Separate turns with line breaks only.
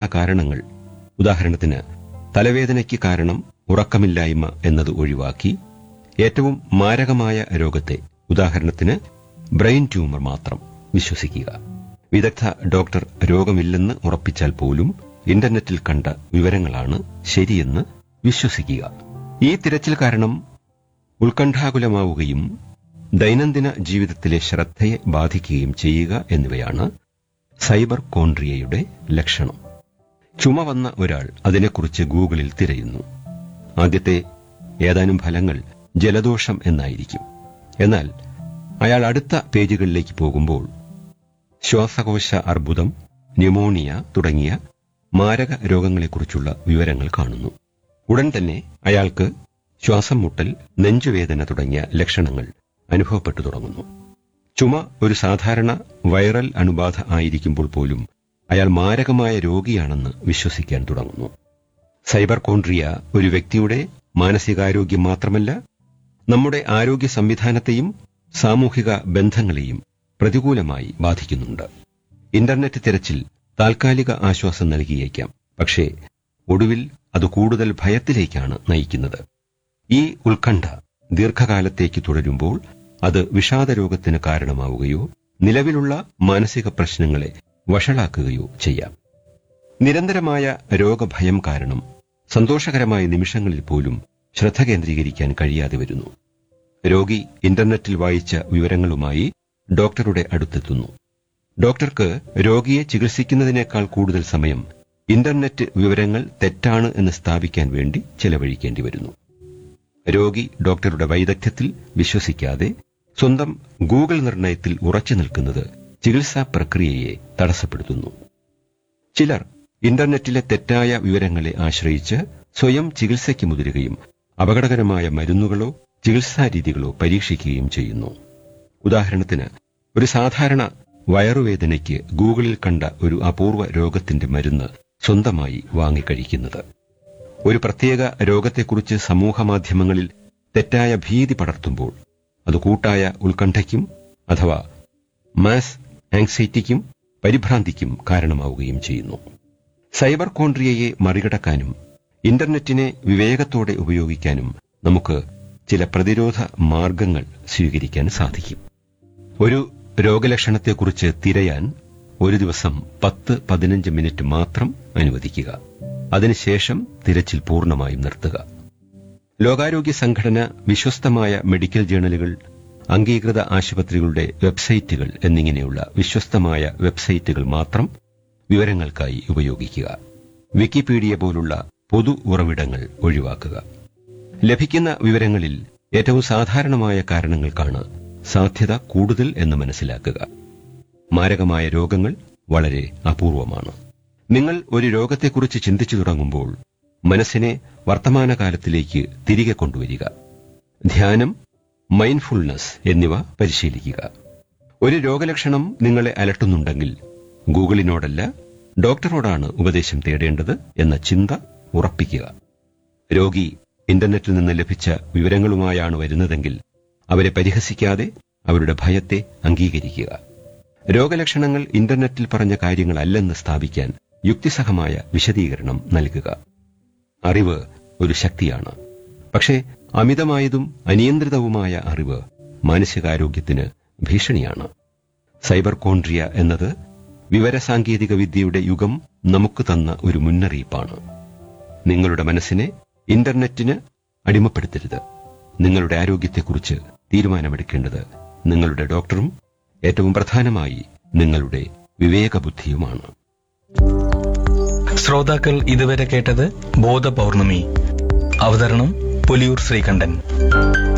കാരണങ്ങൾ ഉദാഹരണത്തിന് തലവേദനയ്ക്ക് കാരണം ഉറക്കമില്ലായ്മ എന്നത് ഒഴിവാക്കി ഏറ്റവും മാരകമായ രോഗത്തെ ഉദാഹരണത്തിന് ബ്രെയിൻ ട്യൂമർ മാത്രം വിശ്വസിക്കുക വിദഗ്ധ ഡോക്ടർ രോഗമില്ലെന്ന് ഉറപ്പിച്ചാൽ പോലും ഇന്റർനെറ്റിൽ കണ്ട വിവരങ്ങളാണ് ശരിയെന്ന് വിശ്വസിക്കുക ഈ തിരച്ചിൽ കാരണം ഉത്കണ്ഠാകുലമാവുകയും ദൈനംദിന ജീവിതത്തിലെ ശ്രദ്ധയെ ബാധിക്കുകയും ചെയ്യുക എന്നിവയാണ് സൈബർ കോൺട്രിയയുടെ ലക്ഷണം ചുമ വന്ന ഒരാൾ അതിനെക്കുറിച്ച് ഗൂഗിളിൽ തിരയുന്നു ആദ്യത്തെ ഏതാനും ഫലങ്ങൾ ജലദോഷം എന്നായിരിക്കും എന്നാൽ അയാൾ അടുത്ത പേജുകളിലേക്ക് പോകുമ്പോൾ ശ്വാസകോശ അർബുദം ന്യൂമോണിയ തുടങ്ങിയ മാരക രോഗങ്ങളെക്കുറിച്ചുള്ള വിവരങ്ങൾ കാണുന്നു ഉടൻ തന്നെ അയാൾക്ക് ശ്വാസം മുട്ടൽ നെഞ്ചുവേദന തുടങ്ങിയ ലക്ഷണങ്ങൾ അനുഭവപ്പെട്ടു തുടങ്ങുന്നു ചുമ ഒരു സാധാരണ വൈറൽ അണുബാധ ആയിരിക്കുമ്പോൾ പോലും അയാൾ മാരകമായ രോഗിയാണെന്ന് വിശ്വസിക്കാൻ തുടങ്ങുന്നു സൈബർ കോൺട്രിയ ഒരു വ്യക്തിയുടെ മാനസികാരോഗ്യം മാത്രമല്ല നമ്മുടെ ആരോഗ്യ സംവിധാനത്തെയും സാമൂഹിക ബന്ധങ്ങളെയും പ്രതികൂലമായി ബാധിക്കുന്നുണ്ട് ഇന്റർനെറ്റ് തിരച്ചിൽ താൽക്കാലിക ആശ്വാസം നൽകിയേക്കാം പക്ഷേ ഒടുവിൽ അത് കൂടുതൽ ഭയത്തിലേക്കാണ് നയിക്കുന്നത് ഈ ഉത്കണ്ഠ ദീർഘകാലത്തേക്ക് തുടരുമ്പോൾ അത് വിഷാദരോഗത്തിന് കാരണമാവുകയോ നിലവിലുള്ള മാനസിക പ്രശ്നങ്ങളെ വഷളാക്കുകയോ ചെയ്യാം നിരന്തരമായ രോഗഭയം കാരണം സന്തോഷകരമായ നിമിഷങ്ങളിൽ പോലും ശ്രദ്ധ കേന്ദ്രീകരിക്കാൻ കഴിയാതെ വരുന്നു രോഗി ഇന്റർനെറ്റിൽ വായിച്ച വിവരങ്ങളുമായി ഡോക്ടറുടെ അടുത്തെത്തുന്നു ഡോക്ടർക്ക് രോഗിയെ ചികിത്സിക്കുന്നതിനേക്കാൾ കൂടുതൽ സമയം ഇന്റർനെറ്റ് വിവരങ്ങൾ തെറ്റാണ് എന്ന് സ്ഥാപിക്കാൻ വേണ്ടി ചെലവഴിക്കേണ്ടി വരുന്നു രോഗി ഡോക്ടറുടെ വൈദഗ്ധ്യത്തിൽ വിശ്വസിക്കാതെ സ്വന്തം ഗൂഗിൾ നിർണയത്തിൽ ഉറച്ചു നിൽക്കുന്നത് ചികിത്സാ പ്രക്രിയയെ തടസ്സപ്പെടുത്തുന്നു ചിലർ ഇന്റർനെറ്റിലെ തെറ്റായ വിവരങ്ങളെ ആശ്രയിച്ച് സ്വയം ചികിത്സയ്ക്ക് മുതിരുകയും അപകടകരമായ മരുന്നുകളോ ചികിത്സാ രീതികളോ പരീക്ഷിക്കുകയും ചെയ്യുന്നു ഉദാഹരണത്തിന് ഒരു സാധാരണ വയറുവേദനയ്ക്ക് ഗൂഗിളിൽ കണ്ട ഒരു അപൂർവ രോഗത്തിന്റെ മരുന്ന് സ്വന്തമായി വാങ്ങിക്കഴിക്കുന്നത് ഒരു പ്രത്യേക രോഗത്തെക്കുറിച്ച് സമൂഹമാധ്യമങ്ങളിൽ തെറ്റായ ഭീതി പടർത്തുമ്പോൾ അത് കൂട്ടായ ഉത്കണ്ഠയ്ക്കും അഥവാ മാസ് ആങ്സൈറ്റിക്കും പരിഭ്രാന്തിക്കും കാരണമാവുകയും ചെയ്യുന്നു സൈബർ കോൺട്രിയയെ മറികടക്കാനും ഇന്റർനെറ്റിനെ വിവേകത്തോടെ ഉപയോഗിക്കാനും നമുക്ക് ചില പ്രതിരോധ മാർഗങ്ങൾ സ്വീകരിക്കാൻ സാധിക്കും ഒരു രോഗലക്ഷണത്തെക്കുറിച്ച് തിരയാൻ ഒരു ദിവസം പത്ത് പതിനഞ്ച് മിനിറ്റ് മാത്രം അനുവദിക്കുക അതിനുശേഷം തിരച്ചിൽ പൂർണ്ണമായും നിർത്തുക ലോകാരോഗ്യ സംഘടന വിശ്വസ്തമായ മെഡിക്കൽ ജേണലുകൾ അംഗീകൃത ആശുപത്രികളുടെ വെബ്സൈറ്റുകൾ എന്നിങ്ങനെയുള്ള വിശ്വസ്തമായ വെബ്സൈറ്റുകൾ മാത്രം വിവരങ്ങൾക്കായി ഉപയോഗിക്കുക വിക്കിപീഡിയ പോലുള്ള പൊതു ഉറവിടങ്ങൾ ഒഴിവാക്കുക ലഭിക്കുന്ന വിവരങ്ങളിൽ ഏറ്റവും സാധാരണമായ കാരണങ്ങൾക്കാണ് സാധ്യത കൂടുതൽ എന്ന് മനസ്സിലാക്കുക മാരകമായ രോഗങ്ങൾ വളരെ അപൂർവമാണ് നിങ്ങൾ ഒരു രോഗത്തെക്കുറിച്ച് ചിന്തിച്ചു തുടങ്ങുമ്പോൾ മനസ്സിനെ വർത്തമാനകാലത്തിലേക്ക് തിരികെ കൊണ്ടുവരിക ധ്യാനം മൈൻഡ്ഫുൾനെസ് എന്നിവ പരിശീലിക്കുക ഒരു രോഗലക്ഷണം നിങ്ങളെ അലട്ടുന്നുണ്ടെങ്കിൽ ഗൂഗിളിനോടല്ല ഡോക്ടറോടാണ് ഉപദേശം തേടേണ്ടത് എന്ന ചിന്ത ഉറപ്പിക്കുക രോഗി ഇന്റർനെറ്റിൽ നിന്ന് ലഭിച്ച വിവരങ്ങളുമായാണ് വരുന്നതെങ്കിൽ അവരെ പരിഹസിക്കാതെ അവരുടെ ഭയത്തെ അംഗീകരിക്കുക രോഗലക്ഷണങ്ങൾ ഇന്റർനെറ്റിൽ പറഞ്ഞ കാര്യങ്ങളല്ലെന്ന് സ്ഥാപിക്കാൻ യുക്തിസഹമായ വിശദീകരണം നൽകുക അറിവ് ഒരു ശക്തിയാണ് പക്ഷേ അമിതമായതും അനിയന്ത്രിതവുമായ അറിവ് മാനസികാരോഗ്യത്തിന് ഭീഷണിയാണ് സൈബർ കോൺട്രിയ എന്നത് വിവരസാങ്കേതിക വിദ്യയുടെ യുഗം നമുക്ക് തന്ന ഒരു മുന്നറിയിപ്പാണ് നിങ്ങളുടെ മനസ്സിനെ ഇന്റർനെറ്റിന് അടിമപ്പെടുത്തരുത് നിങ്ങളുടെ ആരോഗ്യത്തെക്കുറിച്ച് തീരുമാനമെടുക്കേണ്ടത് നിങ്ങളുടെ ഡോക്ടറും ഏറ്റവും പ്രധാനമായി നിങ്ങളുടെ വിവേകബുദ്ധിയുമാണ്
ശ്രോതാക്കൾ ഇതുവരെ കേട്ടത് ബോധപൗർണമി അവതരണം പുലിയൂർ ശ്രീകണ്ഠൻ